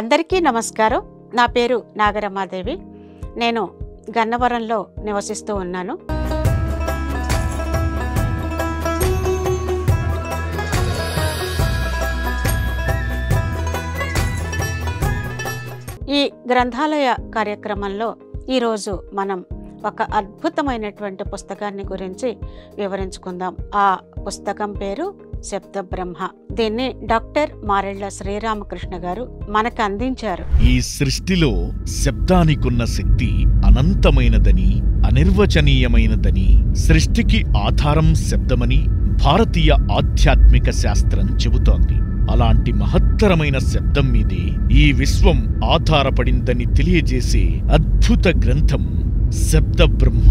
అందరికీ నమస్కారం నా పేరు నాగరమాదేవి నేను గన్నవరంలో నివసిస్తూ ఉన్నాను ఈ గ్రంథాలయ కార్యక్రమంలో ఈరోజు మనం ఒక అద్భుతమైనటువంటి పుస్తకాన్ని గురించి వివరించుకుందాం ఆ పుస్తకం పేరు శబ్ద బ్రహ్మ దీన్ని డాక్టర్ మారెళ్ల శ్రీరామకృష్ణ గారు మనకు అందించారు ఈ సృష్టిలో శబ్దానికున్న శక్తి అనంతమైనదని అనిర్వచనీయమైనదని సృష్టికి ఆధారం శబ్దమని భారతీయ ఆధ్యాత్మిక శాస్త్రం చెబుతోంది అలాంటి మహత్తరమైన శబ్దం మీదే ఈ విశ్వం ఆధారపడిందని తెలియజేసే అద్భుత గ్రంథం శబ్ద బ్రహ్మ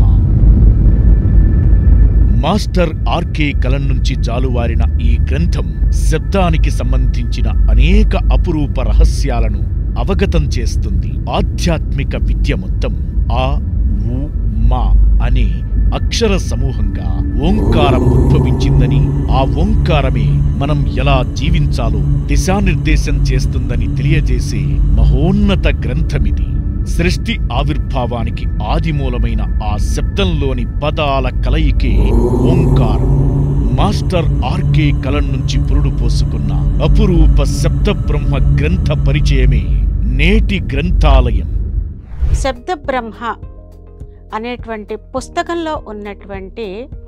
మాస్టర్ ఆర్కే కలం నుంచి జాలువారిన ఈ గ్రంథం శబ్దానికి సంబంధించిన అనేక అపురూప రహస్యాలను అవగతం చేస్తుంది ఆధ్యాత్మిక విద్య మొత్తం ఆ ఉ మా అనే అక్షర సమూహంగా ఓంకారం ఉద్భవించిందని ఆ ఓంకారమే మనం ఎలా జీవించాలో దిశానిర్దేశం చేస్తుందని తెలియజేసే మహోన్నత గ్రంథమిది సృష్టి ఆవిర్భావానికి ఆదిమూలమైన ఆ శబ్దంలోని పదాల కలయికే ఓంకారం మాస్టర్ ఆర్కే కలం నుంచి పురుడు పోసుకున్న అపురూప శబ్ద బ్రహ్మ గ్రంథ పరిచయమే నేటి గ్రంథాలయం శబ్ద బ్రహ్మ అనేటువంటి పుస్తకంలో ఉన్నటువంటి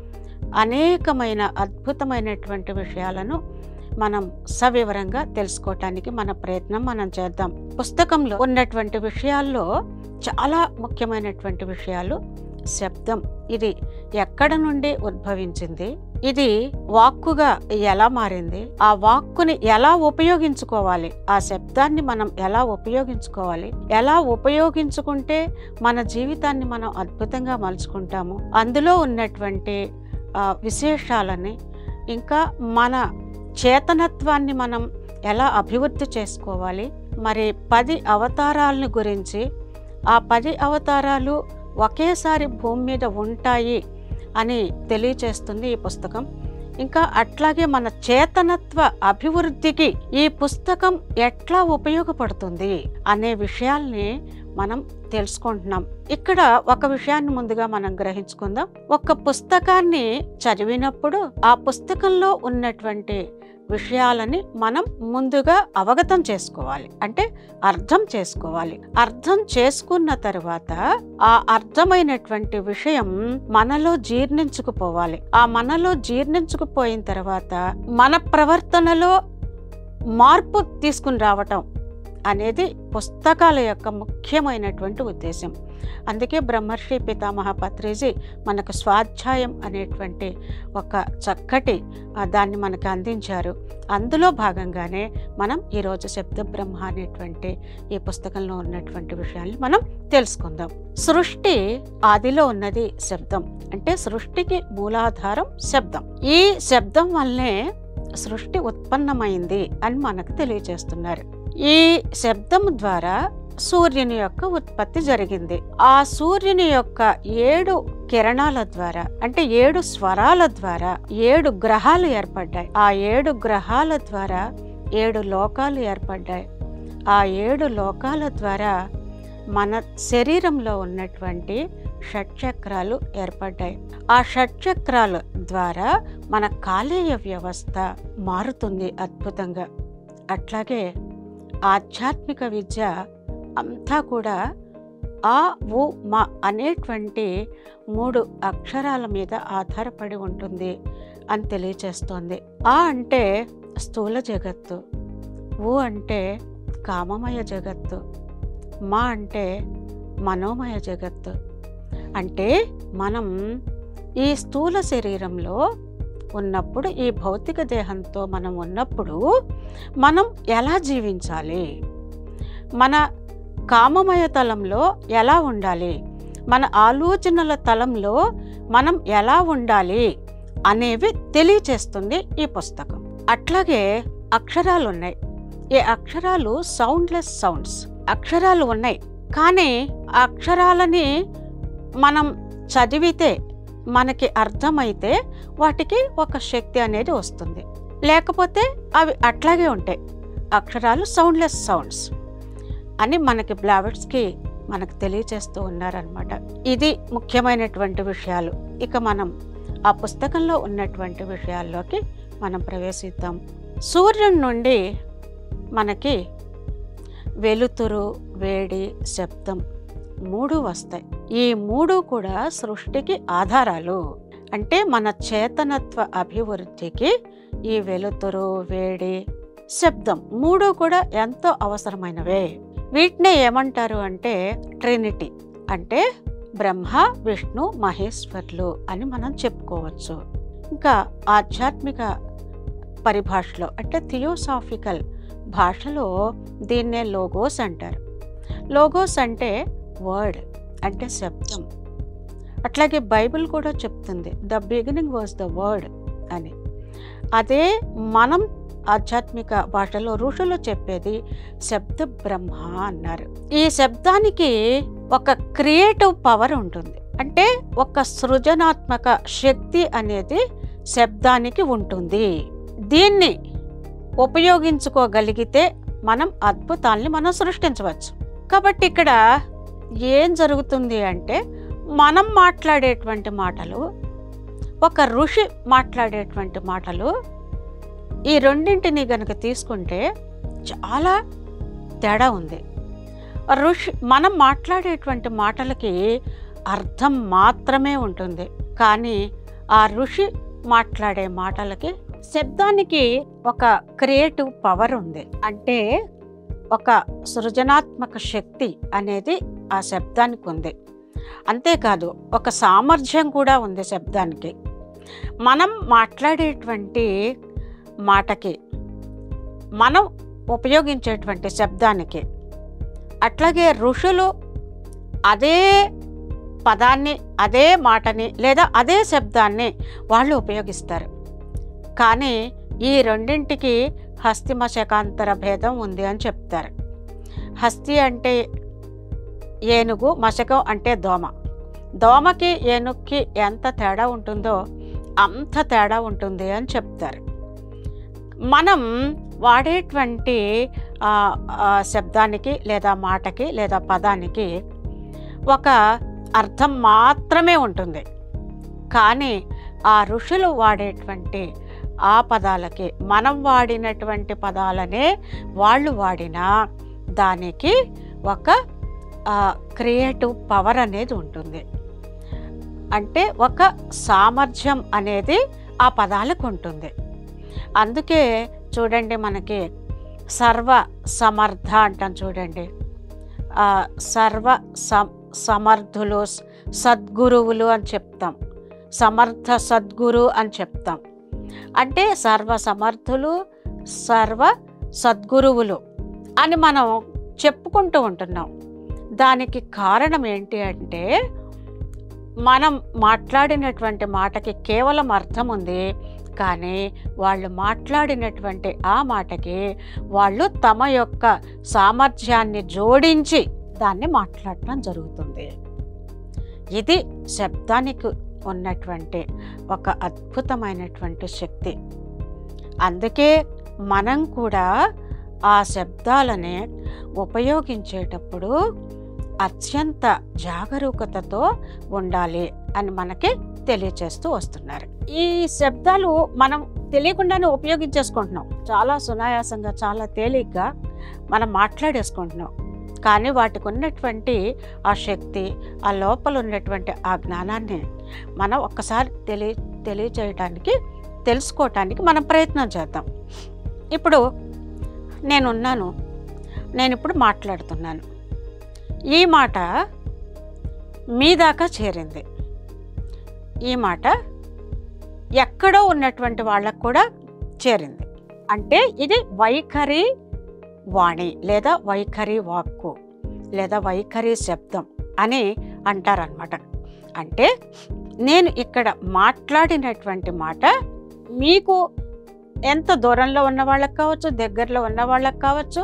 అనేకమైన అద్భుతమైనటువంటి విషయాలను మనం సవివరంగా తెలుసుకోవటానికి మన ప్రయత్నం మనం చేద్దాం పుస్తకంలో ఉన్నటువంటి విషయాల్లో చాలా ముఖ్యమైనటువంటి విషయాలు శబ్దం ఇది ఎక్కడ నుండి ఉద్భవించింది ఇది వాక్కుగా ఎలా మారింది ఆ వాక్కుని ఎలా ఉపయోగించుకోవాలి ఆ శబ్దాన్ని మనం ఎలా ఉపయోగించుకోవాలి ఎలా ఉపయోగించుకుంటే మన జీవితాన్ని మనం అద్భుతంగా మలుచుకుంటాము అందులో ఉన్నటువంటి ఆ, విశేషాలని ఇంకా మన చేతనత్వాన్ని మనం ఎలా అభివృద్ధి చేసుకోవాలి మరి పది అవతారాలను గురించి ఆ పది అవతారాలు ఒకేసారి భూమి మీద ఉంటాయి అని తెలియచేస్తుంది ఈ పుస్తకం ఇంకా అట్లాగే మన చేతనత్వ అభివృద్ధికి ఈ పుస్తకం ఎట్లా ఉపయోగపడుతుంది అనే విషయాల్ని మనం తెలుసుకుంటున్నాం ఇక్కడ ఒక విషయాన్ని ముందుగా మనం గ్రహించుకుందాం ఒక పుస్తకాన్ని చదివినప్పుడు ఆ పుస్తకంలో ఉన్నటువంటి విషయాలని మనం ముందుగా అవగతం చేసుకోవాలి అంటే అర్థం చేసుకోవాలి అర్థం చేసుకున్న తర్వాత ఆ అర్థమైనటువంటి విషయం మనలో జీర్ణించుకుపోవాలి ఆ మనలో జీర్ణించుకుపోయిన తర్వాత మన ప్రవర్తనలో మార్పు తీసుకుని రావటం అనేది పుస్తకాల యొక్క ముఖ్యమైనటువంటి ఉద్దేశం అందుకే బ్రహ్మర్షి పితామహ పత్రిజీ మనకు స్వాధ్యాయం అనేటువంటి ఒక చక్కటి ఆ, దాన్ని మనకు అందించారు అందులో భాగంగానే మనం ఈరోజు శబ్ద బ్రహ్మ అనేటువంటి ఈ పుస్తకంలో ఉన్నటువంటి విషయాల్ని మనం తెలుసుకుందాం సృష్టి ఆదిలో ఉన్నది శబ్దం అంటే సృష్టికి మూలాధారం శబ్దం ఈ శబ్దం వల్లే సృష్టి ఉత్పన్నమైంది అని మనకు తెలియజేస్తున్నారు ఈ శబ్దం ద్వారా సూర్యుని యొక్క ఉత్పత్తి జరిగింది ఆ సూర్యుని యొక్క ఏడు కిరణాల ద్వారా అంటే ఏడు స్వరాల ద్వారా ఏడు గ్రహాలు ఏర్పడ్డాయి ఆ ఏడు గ్రహాల ద్వారా ఏడు లోకాలు ఏర్పడ్డాయి ఆ ఏడు లోకాల ద్వారా మన శరీరంలో ఉన్నటువంటి షట్చక్రాలు ఏర్పడ్డాయి ఆ షట్చక్రాల ద్వారా మన కాలేయ వ్యవస్థ మారుతుంది అద్భుతంగా అట్లాగే ఆధ్యాత్మిక విద్య అంతా కూడా ఆ ఉ మ అనేటువంటి మూడు అక్షరాల మీద ఆధారపడి ఉంటుంది అని తెలియచేస్తోంది ఆ అంటే స్థూల జగత్తు ఉ అంటే కామమయ జగత్తు మా అంటే మనోమయ జగత్తు అంటే మనం ఈ స్థూల శరీరంలో ఉన్నప్పుడు ఈ భౌతిక దేహంతో మనం ఉన్నప్పుడు మనం ఎలా జీవించాలి మన కామమయ తలంలో ఎలా ఉండాలి మన ఆలోచనల తలంలో మనం ఎలా ఉండాలి అనేవి తెలియచేస్తుంది ఈ పుస్తకం అట్లాగే అక్షరాలు ఉన్నాయి ఈ అక్షరాలు సౌండ్లెస్ సౌండ్స్ అక్షరాలు ఉన్నాయి కానీ ఆ అక్షరాలని మనం చదివితే మనకి అర్థమైతే వాటికి ఒక శక్తి అనేది వస్తుంది లేకపోతే అవి అట్లాగే ఉంటాయి అక్షరాలు సౌండ్లెస్ సౌండ్స్ అని మనకి బ్లావెట్స్కి మనకు తెలియచేస్తూ ఉన్నారనమాట ఇది ముఖ్యమైనటువంటి విషయాలు ఇక మనం ఆ పుస్తకంలో ఉన్నటువంటి విషయాల్లోకి మనం ప్రవేశిద్దాం సూర్యుడి నుండి మనకి వెలుతురు వేడి శబ్దం మూడు వస్తాయి ఈ మూడు కూడా సృష్టికి ఆధారాలు అంటే మన చేతనత్వ అభివృద్ధికి ఈ వెలుతురు వేడి శబ్దం మూడు కూడా ఎంతో అవసరమైనవే వీటినే ఏమంటారు అంటే ట్రినిటీ అంటే బ్రహ్మ విష్ణు మహేశ్వర్లు అని మనం చెప్పుకోవచ్చు ఇంకా ఆధ్యాత్మిక పరిభాషలో అంటే థియోసాఫికల్ భాషలో దీన్నే లోగోస్ అంటారు లోగోస్ అంటే వర్డ్ అంటే శబ్దం అట్లాగే బైబిల్ కూడా చెప్తుంది the beginning was the word అని అదే మనం ఆధ్యాత్మిక భాషలో ఋషులు చెప్పేది శబ్ద బ్రహ్మ అన్నారు ఈ శబ్దానికి ఒక క్రియేటివ్ పవర్ ఉంటుంది అంటే ఒక సృజనాత్మక శక్తి అనేది శబ్దానికి ఉంటుంది దీన్ని ఉపయోగించుకోగలిగితే మనం అద్భుతాల్ని మనం సృష్టించవచ్చు కాబట్టి ఇక్కడ ఏం జరుగుతుంది అంటే మనం మాట్లాడేటువంటి మాటలు ఒక ఋషి మాట్లాడేటువంటి మాటలు ఈ రెండింటిని గనక తీసుకుంటే చాలా తేడా ఉంది ఋషి మనం మాట్లాడేటువంటి మాటలకి అర్థం మాత్రమే ఉంటుంది కానీ ఆ ఋషి మాట్లాడే మాటలకి శబ్దానికి ఒక క్రియేటివ్ పవర్ ఉంది అంటే ఒక సృజనాత్మక శక్తి అనేది ఆ శబ్దానికి ఉంది అంతేకాదు ఒక సామర్థ్యం కూడా ఉంది శబ్దానికి మనం మాట్లాడేటువంటి మాటకి మనం ఉపయోగించేటువంటి శబ్దానికి అట్లాగే ఋషులు అదే పదాన్ని అదే మాటని లేదా అదే శబ్దాన్ని వాళ్ళు ఉపయోగిస్తారు కానీ ఈ రెండింటికి హస్తిమ శకాంతర భేదం ఉంది అని చెప్తారు హస్తి అంటే ఏనుగు మశకం అంటే దోమ దోమకి ఏనుగుకి ఎంత తేడా ఉంటుందో అంత తేడా ఉంటుంది అని చెప్తారు మనం వాడేటువంటి ఆ, ఆ, శబ్దానికి లేదా మాటకి లేదా పదానికి ఒక అర్థం మాత్రమే ఉంటుంది కానీ ఆ ఋషులు వాడేటువంటి ఆ పదాలకి మనం వాడినటువంటి పదాలనే వాళ్ళు వాడిన దానికి ఒక క్రియేటివ్ పవర్ అనేది ఉంటుంది అంటే ఒక సామర్థ్యం అనేది ఆ పదాలకు ఉంటుంది అందుకే చూడండి మనకి సర్వ సమర్థ అంటాం చూడండి ఆ, సర్వ సమ్ సమర్థులు స- సద్గురువులు అని చెప్తాం సమర్థ సద్గురు అని చెప్తాం అంటే సర్వ సమర్థులు సర్వ సద్గురువులు అని మనం చెప్పుకుంటూ ఉంటున్నాం దానికి కారణం ఏంటి అంటే మనం మాట్లాడినటువంటి మాటకి కేవలం అర్థం ఉంది కానీ వాళ్ళు మాట్లాడినటువంటి ఆ మాటకి వాళ్ళు తమ యొక్క సామర్థ్యాన్ని జోడించి దాన్ని మాట్లాడటం జరుగుతుంది ఇది శబ్దానికి ఉన్నటువంటి ఒక అద్భుతమైనటువంటి శక్తి అందుకే మనం కూడా ఆ శబ్దాలని ఉపయోగించేటప్పుడు అత్యంత జాగరూకతతో ఉండాలి అని మనకి తెలియచేస్తూ వస్తున్నారు ఈ శబ్దాలు మనం తెలియకుండానే ఉపయోగించేసుకుంటున్నాం చాలా సునాయాసంగా చాలా తేలిగ్గా మనం మాట్లాడేసుకుంటున్నాం కానీ వాటికి ఉన్నటువంటి ఆ శక్తి ఆ లోపల ఉన్నటువంటి ఆ జ్ఞానాన్ని మనం ఒక్కసారి తెలియ తెలియచేయటానికి తెలుసుకోవటానికి మనం ప్రయత్నం చేద్దాం ఇప్పుడు నేనున్నాను నేను ఇప్పుడు మాట్లాడుతున్నాను ఈ మాట మీ దాకా చేరింది ఈ మాట ఎక్కడో ఉన్నటువంటి వాళ్ళకు కూడా చేరింది అంటే ఇది వైఖరి వాణి లేదా వైఖరి వాక్కు లేదా వైఖరి శబ్దం అని అంటారనమాట అంటే నేను ఇక్కడ మాట్లాడినటువంటి మాట మీకు ఎంత దూరంలో ఉన్న వాళ్ళకి కావచ్చు దగ్గరలో ఉన్న వాళ్ళకి కావచ్చు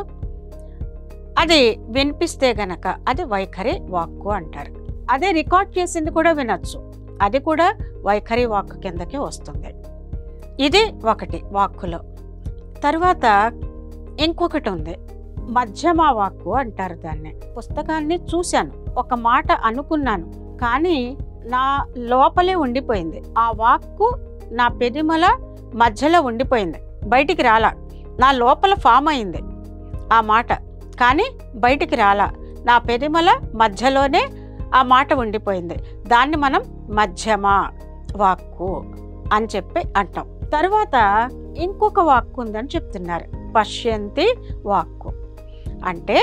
అది వినిపిస్తే గనక అది వైఖరి వాక్కు అంటారు అదే రికార్డ్ చేసింది కూడా వినొచ్చు అది కూడా వైఖరి వాక్కు కిందకి వస్తుంది ఇది ఒకటి వాక్కులో తర్వాత ఇంకొకటి ఉంది మధ్యమ వాక్కు అంటారు దాన్ని పుస్తకాన్ని చూశాను ఒక మాట అనుకున్నాను కానీ నా లోపలే ఉండిపోయింది ఆ వాక్కు నా పెదిమల మధ్యలో ఉండిపోయింది బయటికి రాలా నా లోపల ఫామ్ అయింది ఆ మాట కానీ బయటికి రాలా నా పెదిమల మధ్యలోనే ఆ మాట ఉండిపోయింది దాన్ని మనం మధ్యమ వాక్కు అని చెప్పి అంటాం తర్వాత ఇంకొక వాక్కు ఉందని చెప్తున్నారు పశ్యంతి వాక్కు అంటే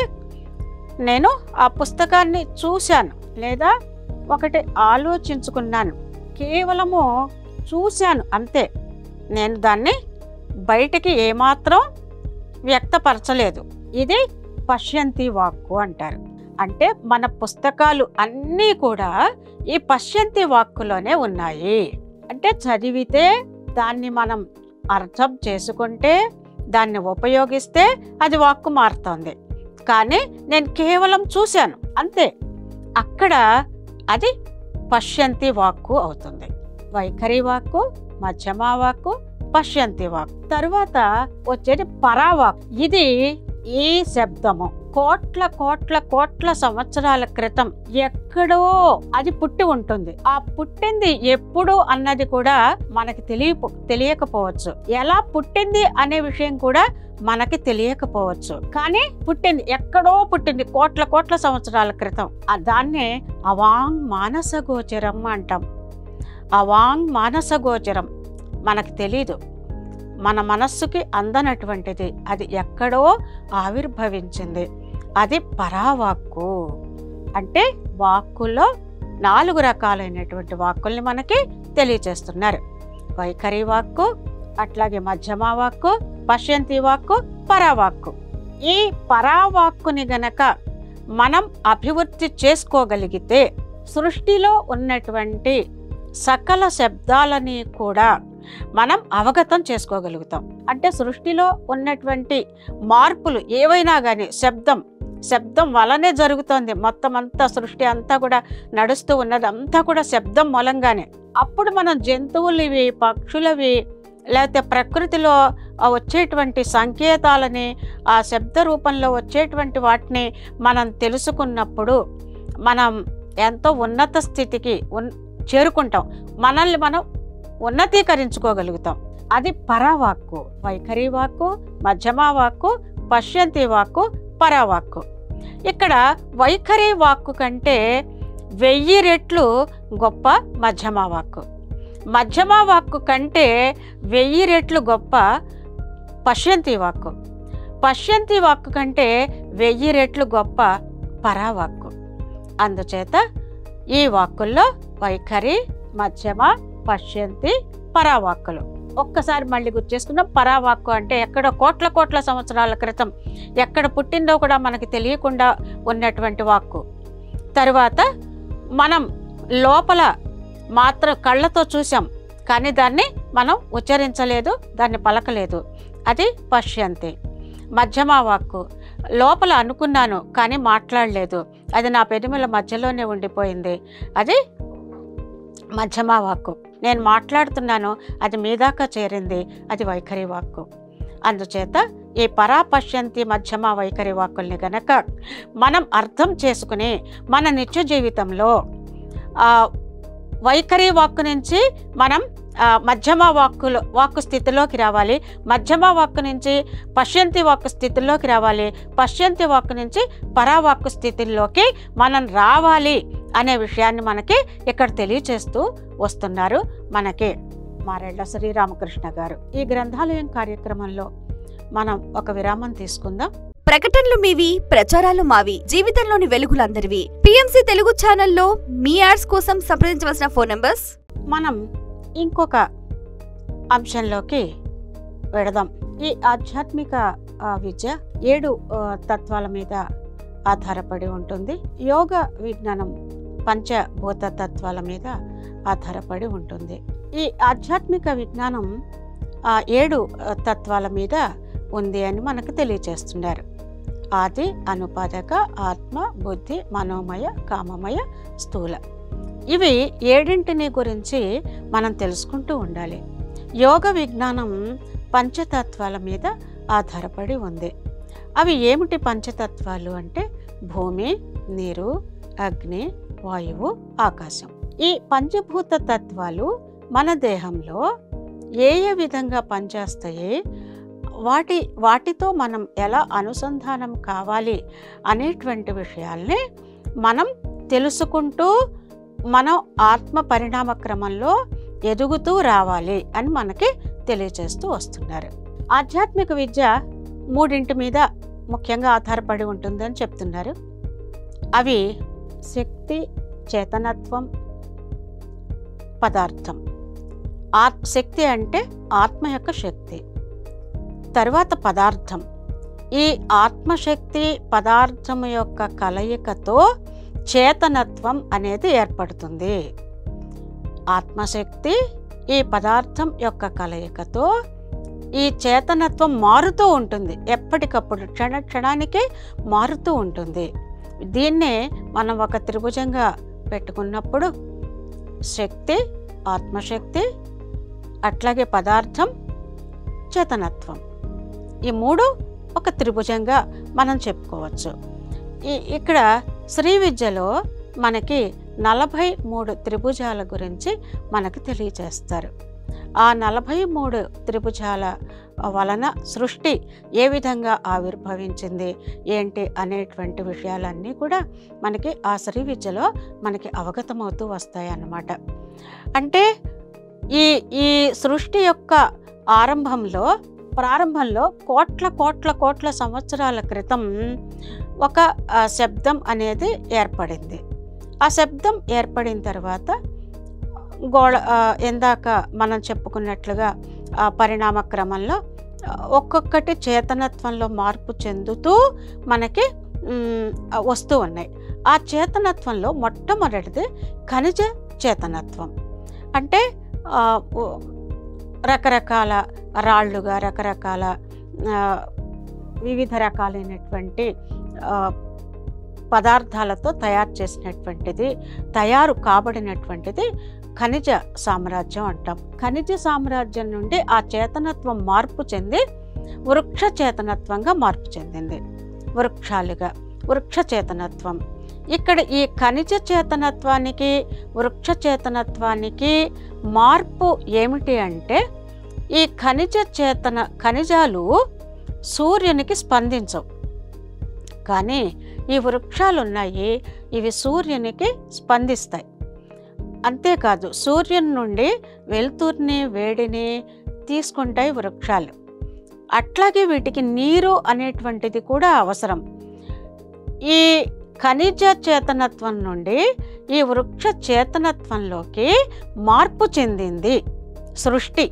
నేను ఆ పుస్తకాన్ని చూశాను లేదా ఒకటి ఆలోచించుకున్నాను కేవలము చూశాను అంతే నేను దాన్ని బయటికి ఏమాత్రం వ్యక్తపరచలేదు ఇది పశ్యంతి వాక్కు అంటారు అంటే మన పుస్తకాలు అన్నీ కూడా ఈ పశ్యంతి వాక్కులోనే ఉన్నాయి అంటే చదివితే దాన్ని మనం అర్థం చేసుకుంటే దాన్ని ఉపయోగిస్తే అది వాక్కు మారుతుంది కానీ నేను కేవలం చూశాను అంతే అక్కడ అది పశ్యంతి వాక్కు అవుతుంది వైఖరి వాక్కు మధ్యమ వాక్కు పశ్యంతి వాక్కు తరువాత వచ్చేది పరావాక్ ఇది ఈ శబ్దము కోట్ల కోట్ల కోట్ల సంవత్సరాల క్రితం ఎక్కడో అది పుట్టి ఉంటుంది ఆ పుట్టింది ఎప్పుడు అన్నది కూడా మనకి తెలియ తెలియకపోవచ్చు ఎలా పుట్టింది అనే విషయం కూడా మనకి తెలియకపోవచ్చు కానీ పుట్టింది ఎక్కడో పుట్టింది కోట్ల కోట్ల సంవత్సరాల క్రితం ఆ దాన్నే అవాంగ్ మానస గోచరం అంటాం అవాంగ్ మానస గోచరం మనకు తెలీదు మన మనస్సుకి అందనటువంటిది అది ఎక్కడో ఆవిర్భవించింది అది పరావాక్కు అంటే వాక్కుల్లో నాలుగు రకాలైనటువంటి వాక్కుల్ని మనకి తెలియచేస్తున్నారు వైఖరి వాక్కు అట్లాగే మధ్యమ వాక్కు పశ్యంతి వాక్కు పరావాక్కు ఈ పరావాక్కుని గనక మనం అభివృద్ధి చేసుకోగలిగితే సృష్టిలో ఉన్నటువంటి సకల శబ్దాలని కూడా మనం అవగతం చేసుకోగలుగుతాం అంటే సృష్టిలో ఉన్నటువంటి మార్పులు ఏవైనా కానీ శబ్దం శబ్దం వలనే జరుగుతోంది మొత్తం అంతా సృష్టి అంతా కూడా నడుస్తూ ఉన్నది అంతా కూడా శబ్దం మూలంగానే అప్పుడు మనం జంతువులవి పక్షులవి లేకపోతే ప్రకృతిలో ఆ వచ్చేటువంటి సంకేతాలని ఆ శబ్ద రూపంలో వచ్చేటువంటి వాటిని మనం తెలుసుకున్నప్పుడు మనం ఎంతో ఉన్నత స్థితికి ఉన్ చేరుకుంటాం మనల్ని మనం ఉన్నతీకరించుకోగలుగుతాం అది పరావాక్కు వైఖరి వాక్కు మధ్యమ వాక్కు పశ్యంతి వాక్కు పరావాక్కు ఇక్కడ వైఖరి వాక్కు కంటే వెయ్యి రెట్లు గొప్ప మధ్యమ వాక్కు మధ్యమ వాక్కు కంటే వెయ్యి రెట్లు గొప్ప పశ్యంతి వాక్కు పశ్యంతి వాక్కు కంటే వెయ్యి రెట్లు గొప్ప పరావాక్కు అందుచేత ఈ వాక్కుల్లో వైఖరి మధ్యమ పశ్యంతి పరావాక్కులు ఒక్కసారి మళ్ళీ గుర్తు చేసుకున్నాం పరావాక్కు అంటే ఎక్కడ కోట్ల కోట్ల సంవత్సరాల క్రితం ఎక్కడ పుట్టిందో కూడా మనకి తెలియకుండా ఉన్నటువంటి వాక్కు తరువాత మనం లోపల మాత్రం కళ్ళతో చూసాం కానీ దాన్ని మనం ఉచ్చరించలేదు దాన్ని పలకలేదు అది పశ్యంతి మధ్యమ వాక్కు లోపల అనుకున్నాను కానీ మాట్లాడలేదు అది నా పెదిమల మధ్యలోనే ఉండిపోయింది అది మధ్యమ వాక్కు నేను మాట్లాడుతున్నాను అది మీ దాకా చేరింది అది వైఖరి వాక్కు అందుచేత ఈ పరాపశ్యంతి మధ్యమ వైఖరి వాక్కుల్ని గనక మనం అర్థం చేసుకుని మన నిత్య జీవితంలో ఆ, వైఖరి వాక్కు నుంచి మనం ఆ, మధ్యమ వాక్కులు వాక్కు స్థితిలోకి రావాలి మధ్యమ వాక్కు నుంచి పశ్యంతి వాక్కు స్థితిలోకి రావాలి పశ్యంతి వాక్కు నుంచి పరావాక్కు స్థితిలోకి మనం రావాలి అనే విషయాన్ని మనకి ఇక్కడ తెలియచేస్తూ వస్తున్నారు మనకి మారెళ్ళ శ్రీరామకృష్ణ గారు ఈ గ్రంథాలయం కార్యక్రమంలో మనం ఒక విరామం తీసుకుందాం ప్రకటనలు మీవి ప్రచారాలు మావి జీవితంలోని వెలుగులందరివి పిఎంసి తెలుగు ఛానల్లో మీ యాడ్స్ కోసం సంప్రదించవలసిన ఫోన్ నంబర్స్ మనం ఇంకొక అంశంలోకి వెడదాం ఈ ఆధ్యాత్మిక ఆ, విద్య ఏడు ఆ, తత్వాల మీద ఆధారపడి ఉంటుంది యోగ విజ్ఞానం పంచభూత తత్వాల మీద ఆధారపడి ఉంటుంది ఈ ఆధ్యాత్మిక విజ్ఞానం ఆ ఏడు ఆ, తత్వాల మీద ఉంది అని మనకు తెలియచేస్తున్నారు ఆది అనుపాదక ఆత్మ బుద్ధి మనోమయ కామమయ స్థూల ఇవి ఏడింటిని గురించి మనం తెలుసుకుంటూ ఉండాలి యోగ విజ్ఞానం పంచతత్వాల మీద ఆధారపడి ఉంది అవి ఏమిటి పంచతత్వాలు అంటే భూమి నీరు అగ్ని వాయువు ఆకాశం ఈ పంచభూత తత్వాలు మన దేహంలో ఏ ఏ విధంగా పనిచేస్తాయి వాటి వాటితో మనం ఎలా అనుసంధానం కావాలి అనేటువంటి విషయాల్ని మనం తెలుసుకుంటూ మనం ఆత్మ పరిణామ క్రమంలో ఎదుగుతూ రావాలి అని మనకి తెలియచేస్తూ వస్తున్నారు ఆధ్యాత్మిక విద్య మూడింటి మీద ముఖ్యంగా ఆధారపడి ఉంటుందని చెప్తున్నారు అవి శక్తి చేతనత్వం పదార్థం ఆత్ శక్తి అంటే ఆత్మ యొక్క శక్తి తర్వాత పదార్థం ఈ ఆత్మశక్తి పదార్థం యొక్క కలయికతో చేతనత్వం అనేది ఏర్పడుతుంది ఆత్మశక్తి ఈ పదార్థం యొక్క కలయికతో ఈ చేతనత్వం మారుతూ ఉంటుంది ఎప్పటికప్పుడు క్షణ క్షణానికి మారుతూ ఉంటుంది దీన్నే మనం ఒక త్రిభుజంగా పెట్టుకున్నప్పుడు శక్తి ఆత్మశక్తి అట్లాగే పదార్థం చేతనత్వం ఈ మూడు ఒక త్రిభుజంగా మనం చెప్పుకోవచ్చు ఈ ఇక్కడ శ్రీ విద్యలో మనకి నలభై మూడు త్రిభుజాల గురించి మనకు తెలియజేస్తారు ఆ నలభై మూడు త్రిభుజాల వలన సృష్టి ఏ విధంగా ఆవిర్భవించింది ఏంటి అనేటువంటి విషయాలన్నీ కూడా మనకి ఆ శ్రీ విద్యలో మనకి అవగతమవుతూ వస్తాయి అన్నమాట అంటే ఈ ఈ సృష్టి యొక్క ఆరంభంలో ప్రారంభంలో కోట్ల కోట్ల కోట్ల సంవత్సరాల క్రితం ఒక ఆ, శబ్దం అనేది ఏర్పడింది ఆ శబ్దం ఏర్పడిన తర్వాత గోడ ఆ, ఇందాక మనం చెప్పుకున్నట్లుగా ఆ పరిణామ క్రమంలో ఆ, ఒక్కొక్కటి చేతనత్వంలో మార్పు చెందుతూ మనకి మ్, ఆ, వస్తూ ఉన్నాయి ఆ చేతనత్వంలో మొట్టమొదటిది ఖనిజ చేతనత్వం అంటే ఆ, ఓ- రకరకాల రాళ్ళుగా రకరకాల ఆ, వివిధ రకాలైనటువంటి ఆ, పదార్థాలతో తయారు చేసినటువంటిది తయారు కాబడినటువంటిది ఖనిజ సామ్రాజ్యం అంటాం ఖనిజ సామ్రాజ్యం నుండి ఆ చేతనత్వం మార్పు చెంది వృక్ష చేతనత్వంగా మార్పు చెందింది వృక్షాలుగా వృక్ష చేతనత్వం ఇక్కడ ఈ ఖనిజ చేతనత్వానికి వృక్ష చేతనత్వానికి మార్పు ఏమిటి అంటే ఈ ఖనిజ చేతన ఖనిజాలు సూర్యునికి స్పందించవు కానీ ఈ వృక్షాలు ఉన్నాయి ఇవి సూర్యునికి స్పందిస్తాయి అంతేకాదు సూర్యుని నుండి వెలుతురిని వేడిని తీసుకుంటాయి వృక్షాలు అట్లాగే వీటికి నీరు అనేటువంటిది కూడా అవసరం ఈ ఖనిజ చేతనత్వం నుండి ఈ వృక్ష చేతనత్వంలోకి మార్పు చెందింది సృష్టి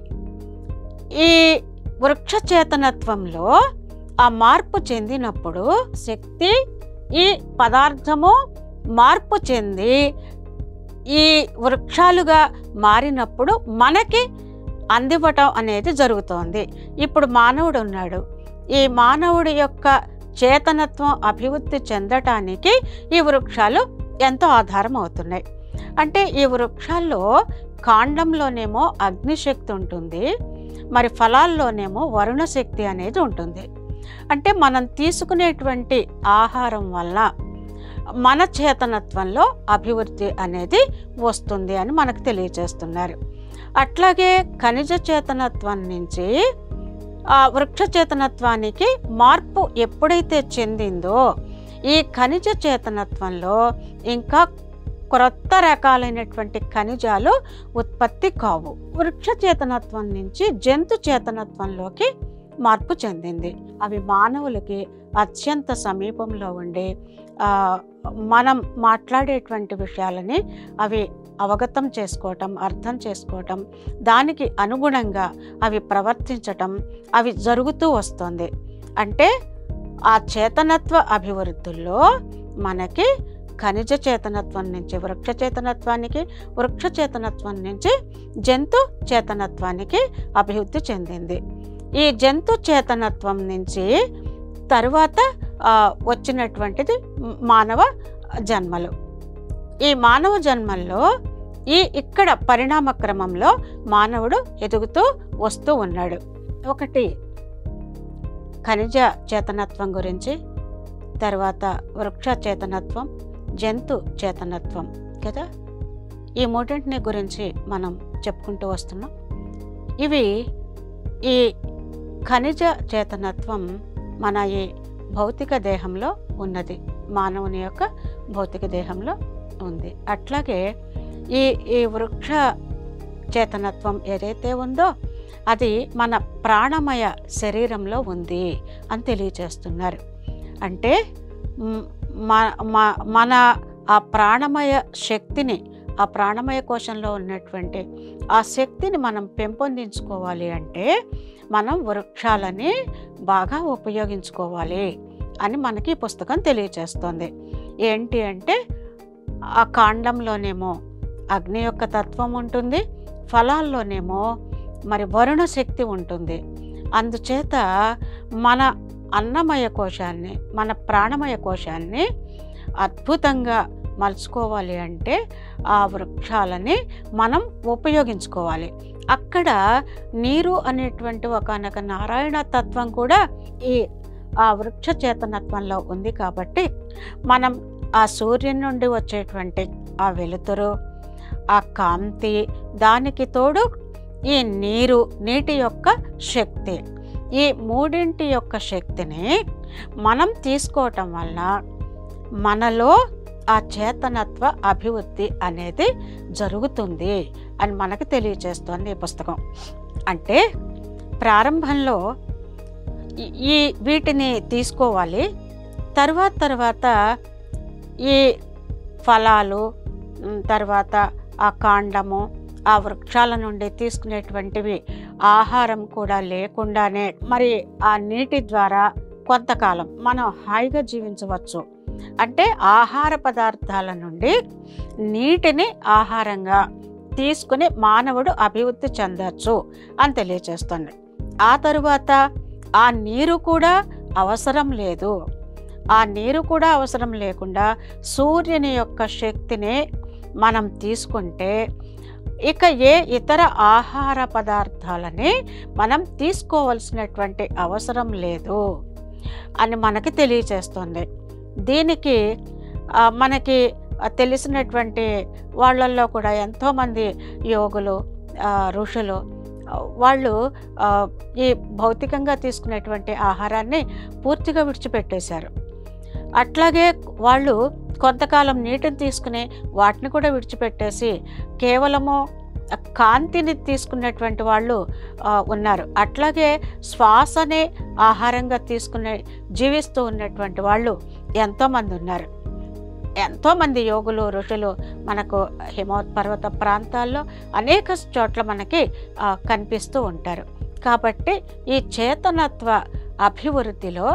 ఈ వృక్ష చేతనత్వంలో ఆ మార్పు చెందినప్పుడు శక్తి ఈ పదార్థము మార్పు చెంది ఈ వృక్షాలుగా మారినప్పుడు మనకి అందివ్వటం అనేది జరుగుతోంది ఇప్పుడు మానవుడు ఉన్నాడు ఈ మానవుడి యొక్క చేతనత్వం అభివృద్ధి చెందటానికి ఈ వృక్షాలు ఎంతో ఆధారం అవుతున్నాయి అంటే ఈ వృక్షాల్లో కాండంలోనేమో అగ్నిశక్తి ఉంటుంది మరి ఫలాల్లోనేమో వరుణ శక్తి అనేది ఉంటుంది అంటే మనం తీసుకునేటువంటి ఆహారం వల్ల మన చేతనత్వంలో అభివృద్ధి అనేది వస్తుంది అని మనకు తెలియజేస్తున్నారు అట్లాగే ఖనిజ చేతనత్వం నుంచి ఆ వృక్ష చేతనత్వానికి మార్పు ఎప్పుడైతే చెందిందో ఈ ఖనిజ చేతనత్వంలో ఇంకా క్రొత్త రకాలైనటువంటి ఖనిజాలు ఉత్పత్తి కావు వృక్ష చేతనత్వం నుంచి జంతు చేతనత్వంలోకి మార్పు చెందింది అవి మానవులకి అత్యంత సమీపంలో ఉండి ఆ, మనం మాట్లాడేటువంటి విషయాలని అవి అవగతం చేసుకోవటం అర్థం చేసుకోవటం దానికి అనుగుణంగా అవి ప్రవర్తించటం అవి జరుగుతూ వస్తుంది అంటే ఆ చేతనత్వ అభివృద్ధుల్లో మనకి ఖనిజ చేతనత్వం నుంచి వృక్ష చేతనత్వానికి వృక్ష చేతనత్వం నుంచి జంతు చేతనత్వానికి అభివృద్ధి చెందింది ఈ జంతు చేతనత్వం నుంచి తరువాత ఆ, వచ్చినటువంటిది మానవ జన్మలు ఈ మానవ జన్మల్లో ఈ ఇక్కడ పరిణామ క్రమంలో మానవుడు ఎదుగుతూ వస్తూ ఉన్నాడు ఒకటి ఖనిజ చేతనత్వం గురించి తర్వాత వృక్ష చేతనత్వం జంతు చేతనత్వం కదా ఈ మూడింటిని గురించి మనం చెప్పుకుంటూ వస్తున్నాం ఇవి ఈ ఖనిజ చేతనత్వం మన ఈ భౌతిక దేహంలో ఉన్నది మానవుని యొక్క భౌతిక దేహంలో ఉంది అట్లాగే ఈ ఈ వృక్ష చేతనత్వం ఏదైతే ఉందో అది మన ప్రాణమయ శరీరంలో ఉంది అని తెలియజేస్తున్నారు అంటే మ్, మ- మ- మన ఆ ప్రాణమయ శక్తిని ఆ ప్రాణమయ కోశంలో ఉన్నటువంటి ఆ శక్తిని మనం పెంపొందించుకోవాలి అంటే మనం వృక్షాలని బాగా ఉపయోగించుకోవాలి అని మనకి ఈ పుస్తకం తెలియజేస్తుంది ఏంటి అంటే ఆ కాండంలోనేమో అగ్ని యొక్క తత్వం ఉంటుంది ఫలాల్లోనేమో మరి వరుణ శక్తి ఉంటుంది అందుచేత మన అన్నమయ కోశాన్ని మన ప్రాణమయ కోశాన్ని అద్భుతంగా మలుచుకోవాలి అంటే ఆ వృక్షాలని మనం ఉపయోగించుకోవాలి అక్కడ నీరు అనేటువంటి ఒకనొక నారాయణ తత్వం కూడా ఈ ఆ వృక్ష చేతనత్వంలో ఉంది కాబట్టి మనం ఆ సూర్యుని నుండి వచ్చేటువంటి ఆ వెలుతురు ఆ కాంతి దానికి తోడు ఈ నీరు నీటి యొక్క శక్తి ఈ మూడింటి యొక్క శక్తిని మనం తీసుకోవటం వల్ల మనలో ఆ చేతనత్వ అభివృద్ధి అనేది జరుగుతుంది అని మనకు తెలియజేస్తోంది ఈ పుస్తకం అంటే ప్రారంభంలో ఈ- ఈ వీటిని తీసుకోవాలి తర్వాత తర్వాత ఈ ఫలాలు ఉమ్, తర్వాత ఆ కాండము ఆ వృక్షాల నుండి తీసుకునేటువంటివి ఆహారం కూడా లేకుండానే మరి ఆ నీటి ద్వారా కొంతకాలం మనం హాయిగా జీవించవచ్చు అంటే ఆహార పదార్థాల నుండి నీటిని ఆహారంగా తీసుకుని మానవుడు అభివృద్ధి చెందవచ్చు అని తెలియచేస్తుంది ఆ తరువాత ఆ నీరు కూడా అవసరం లేదు ఆ నీరు కూడా అవసరం లేకుండా సూర్యుని యొక్క శక్తిని మనం తీసుకుంటే ఇక ఏ ఇతర ఆహార పదార్థాలని మనం తీసుకోవలసినటువంటి అవసరం లేదు అని మనకి తెలియచేస్తుంది దీనికి ఆ, మనకి ఆ, తెలిసినటువంటి వాళ్ళల్లో కూడా ఎంతోమంది యోగులు ఆ, ఋషులు ఆ, వాళ్ళు ఆ, ఈ భౌతికంగా తీసుకునేటువంటి ఆహారాన్ని పూర్తిగా విడిచిపెట్టేశారు అట్లాగే వాళ్ళు కొంతకాలం నీటిని తీసుకుని వాటిని కూడా విడిచిపెట్టేసి కేవలము కాంతిని తీసుకున్నటువంటి వాళ్ళు ఆ, ఉన్నారు అట్లాగే శ్వాసనే ఆహారంగా తీసుకునే జీవిస్తూ ఉన్నటువంటి వాళ్ళు ఎంతోమంది ఉన్నారు ఎంతోమంది యోగులు ఋషులు మనకు హిమవత్ పర్వత ప్రాంతాల్లో అనేక చోట్ల మనకి ఆ, కనిపిస్తూ ఉంటారు కాబట్టి ఈ చేతనత్వ అభివృద్ధిలో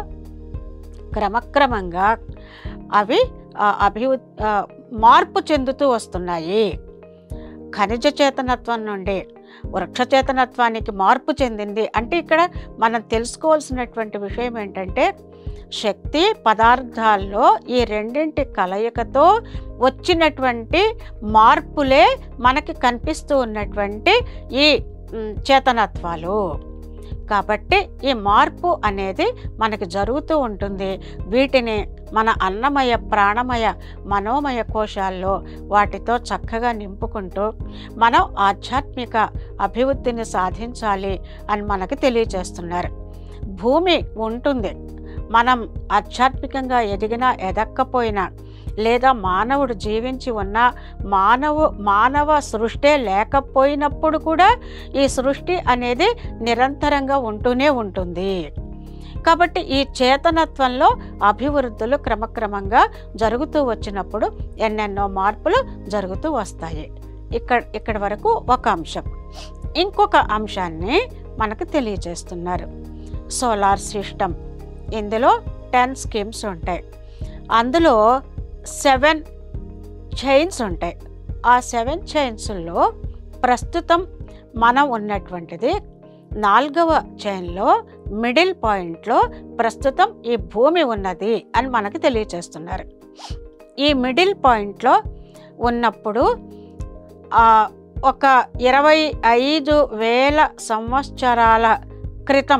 క్రమక్రమంగా అవి ఆ, అభివృ ఆ, మార్పు చెందుతూ వస్తున్నాయి ఖనిజ చేతనత్వం నుండి వృక్ష చేతనత్వానికి మార్పు చెందింది అంటే ఇక్కడ మనం తెలుసుకోవాల్సినటువంటి విషయం ఏంటంటే శక్తి పదార్థాల్లో ఈ రెండింటి కలయికతో వచ్చినటువంటి మార్పులే మనకి కనిపిస్తూ ఉన్నటువంటి ఈ మ్, చేతనత్వాలు కాబట్టి ఈ మార్పు అనేది మనకి జరుగుతూ ఉంటుంది వీటిని మన అన్నమయ ప్రాణమయ మనోమయ కోశాల్లో వాటితో చక్కగా నింపుకుంటూ మనం ఆధ్యాత్మిక అభివృద్ధిని సాధించాలి అని మనకి తెలియజేస్తున్నారు భూమి ఉంటుంది మనం ఆధ్యాత్మికంగా ఎదిగినా ఎదక్కపోయినా లేదా మానవుడు జీవించి ఉన్న మానవు మానవ సృష్టే లేకపోయినప్పుడు కూడా ఈ సృష్టి అనేది నిరంతరంగా ఉంటూనే ఉంటుంది కాబట్టి ఈ చేతనత్వంలో అభివృద్ధులు క్రమక్రమంగా జరుగుతూ వచ్చినప్పుడు ఎన్నెన్నో మార్పులు జరుగుతూ వస్తాయి ఇక్కడ ఇక్కడి వరకు ఒక అంశం ఇంకొక అంశాన్ని మనకు తెలియజేస్తున్నారు సోలార్ సిస్టమ్ ఇందులో టెన్ స్కీమ్స్ ఉంటాయి అందులో సెవెన్ చైన్స్ ఉంటాయి ఆ సెవెన్ చైన్స్లో ప్రస్తుతం మనం ఉన్నటువంటిది నాలుగవ చైన్లో మిడిల్ పాయింట్లో ప్రస్తుతం ఈ భూమి ఉన్నది అని మనకి తెలియచేస్తున్నారు ఈ మిడిల్ పాయింట్లో ఉన్నప్పుడు ఆ, ఒక ఇరవై ఐదు వేల సంవత్సరాల క్రితం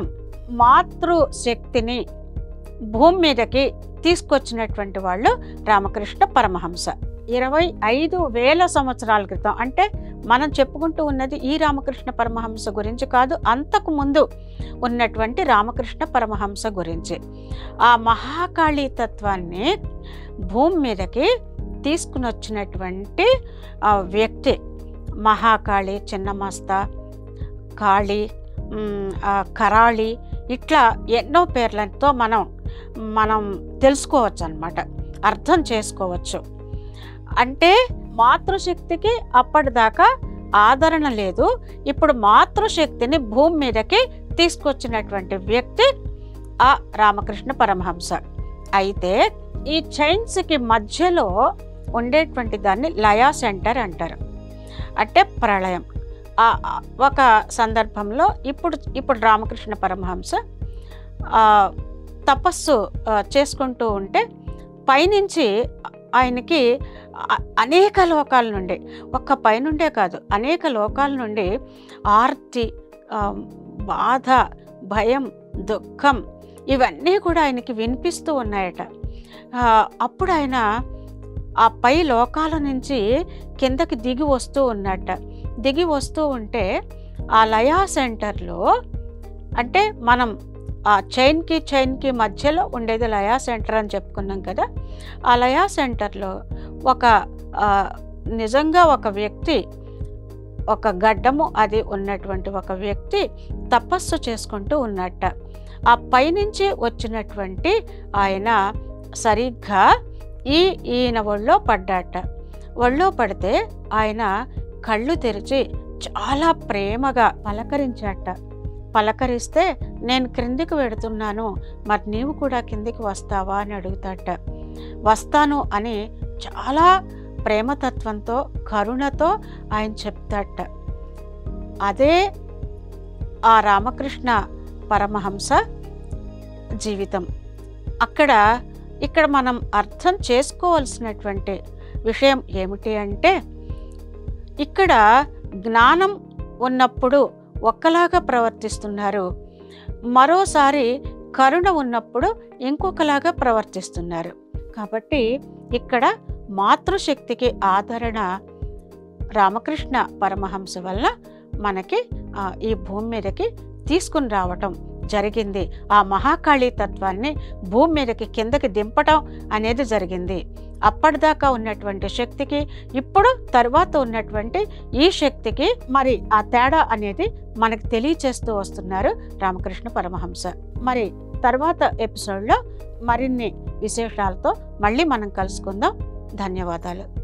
మాతృ శక్తిని భూమి మీదకి తీసుకొచ్చినటువంటి వాళ్ళు రామకృష్ణ పరమహంస ఇరవై ఐదు వేల సంవత్సరాల క్రితం అంటే మనం చెప్పుకుంటూ ఉన్నది ఈ రామకృష్ణ పరమహంస గురించి కాదు అంతకు ముందు ఉన్నటువంటి రామకృష్ణ పరమహంస గురించి ఆ మహాకాళీ తత్వాన్ని భూమి మీదకి తీసుకుని వచ్చినటువంటి ఆ, వ్యక్తి మహాకాళి చిన్నమస్త కాళి మ్, ఆ, కరాళి ఇట్లా ఎన్నో పేర్లతో మనం మనం తెలుసుకోవచ్చు అనమాట అర్థం చేసుకోవచ్చు అంటే మాతృశక్తికి అప్పటిదాకా ఆదరణ లేదు ఇప్పుడు మాతృశక్తిని భూమి మీదకి తీసుకొచ్చినటువంటి వ్యక్తి ఆ రామకృష్ణ పరమహంస అయితే ఈ చైన్స్కి మధ్యలో ఉండేటువంటి దాన్ని లయా సెంటర్ అంటారు అంటే ప్రళయం ఆ ఆ ఒక సందర్భంలో ఇప్పుడు ఇప్పుడు రామకృష్ణ పరమహంస ఆ, తపస్సు ఆ, చేసుకుంటూ ఉంటే పైనుంచి ఆయనకి అ- అనేక లోకాల నుండి ఒక్క పైనుండే కాదు అనేక లోకాల నుండి ఆర్తి ఆ, బాధ భయం దుఃఖం ఇవన్నీ కూడా ఆయనకి వినిపిస్తూ ఉన్నాయట ఆ, అప్పుడు ఆయన ఆ పై లోకాల నుంచి కిందకి దిగి వస్తూ ఉన్నట్ట దిగి వస్తూ ఉంటే ఆ లయా సెంటర్లో అంటే మనం ఆ చైన్కి చైన్కి మధ్యలో ఉండేది లయా సెంటర్ అని చెప్పుకున్నాం కదా ఆ లయా సెంటర్లో ఒక ఆ, నిజంగా ఒక వ్యక్తి ఒక గడ్డము అది ఉన్నటువంటి ఒక వ్యక్తి తపస్సు చేసుకుంటూ ఉన్నట్ట ఆ పైనుంచి వచ్చినటువంటి ఆయన సరిగ్గా ఈ ఈయన ఒళ్ళో పడ్డాట ఒళ్ళో పడితే ఆయన కళ్ళు తెరిచి చాలా ప్రేమగా పలకరించాట పలకరిస్తే నేను క్రిందికి వెడుతున్నాను మరి నీవు కూడా కిందికి వస్తావా అని అడుగుతాట వస్తాను అని చాలా ప్రేమతత్వంతో కరుణతో ఆయన చెప్తాట అదే ఆ రామకృష్ణ పరమహంస జీవితం అక్కడ ఇక్కడ మనం అర్థం చేసుకోవాల్సినటువంటి విషయం ఏమిటి అంటే ఇక్కడ జ్ఞానం ఉన్నప్పుడు ఒక్కలాగా ప్రవర్తిస్తున్నారు మరోసారి కరుణ ఉన్నప్పుడు ఇంకొకలాగా ప్రవర్తిస్తున్నారు కాబట్టి ఇక్కడ మాతృశక్తికి ఆదరణ రామకృష్ణ పరమహంస వల్ల మనకి ఆ, ఈ భూమి మీదకి తీసుకుని రావటం జరిగింది ఆ మహాకాళీ తత్వాన్ని భూమి మీదకి కిందకి దింపటం అనేది జరిగింది అప్పటిదాకా ఉన్నటువంటి శక్తికి ఇప్పుడు తర్వాత ఉన్నటువంటి ఈ శక్తికి మరి ఆ తేడా అనేది మనకు తెలియచేస్తూ వస్తున్నారు రామకృష్ణ పరమహంస మరి తర్వాత ఎపిసోడ్లో మరిన్ని విశేషాలతో మళ్ళీ మనం కలుసుకుందాం ధన్యవాదాలు